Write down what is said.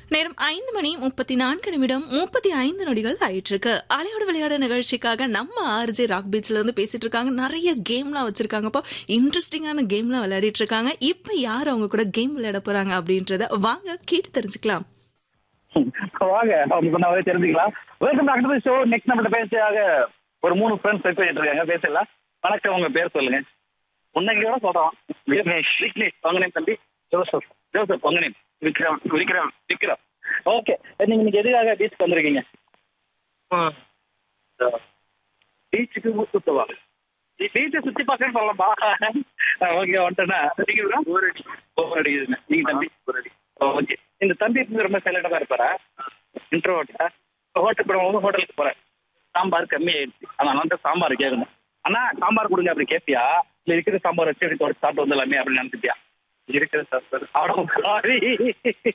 நேரம் ஐந்து மணி முப்பத்தி நான்கு நிமிடம் முப்பத்தி ஐந்து நொடிகள் ஆயிட்டு இருக்கு அலையோட விளையாட நிகழ்ச்சிக்காக நம்ம ஆர்ஜே ராக் பீச்ல இருந்து பேசிட்டு இருக்காங்க நிறைய கேம்லாம் வச்சிருக்காங்க இப்போ இன்ட்ரெஸ்டிங்கான கேம்லாம் விளையாடிட்டு இருக்காங்க இப்போ யார் அவங்க கூட கேம் விளையாட போறாங்க அப்படின்றத வாங்க கேட்டு தெரிஞ்சுக்கலாம் வாங்க அவங்க சொன்னாவே தெரிஞ்சுக்கலாம் welcome back to show next நம்மகிட்ட பேசியாக ஒரு மூணு ஃப்ரெண்ட்ஸ் வெயிட் பண்ணிட்டு இருக்காங்க பேசலாம் வணக்கம் உங்க பேர் சொல்லுங்க உன்னைக்கு சொல்றோம் விக்னேஷ் விக்னேஷ் உங்க நேம் தம்பி ஜோசப் ஜோசப் உங்க நேம் விக்ரம் விக்ரம் விக்ரம் ஓகே நீங்க இன்னைக்கு எதுக்காக பீச்சுக்கு வந்திருக்கீங்க பீச்சுக்கு சுத்தவா பீச்சை சுத்தி பார்க்கன்னு சொல்லப்பா ஓகே வந்துட்டேன்னா நீங்க போர் அடி போர் அடிக்குதுங்க நீங்க தம்பி போர் அடி ஓகே இந்த தம்பி வந்து ரொம்ப சைலண்டா தான் இருப்பாரா இன்ட்ரோட்டா ஹோட்டல் இப்போ வந்து ஹோட்டலுக்கு போறேன் சாம்பார் கம்மி ஆயிடுச்சு அதனால வந்து சாம்பார் கேட்கணும் அண்ணா சாம்பார் கொடுங்க அப்படி கேட்பியா இல்ல இருக்கிற சாம்பார் வச்சு அப்படி தொடச்சு சாப்பிட்டு வந்துடலாமே அப்படின்னு நினைச்சிட்டியா இருக்கிற சாம்பார் அவ்வளோ சாரி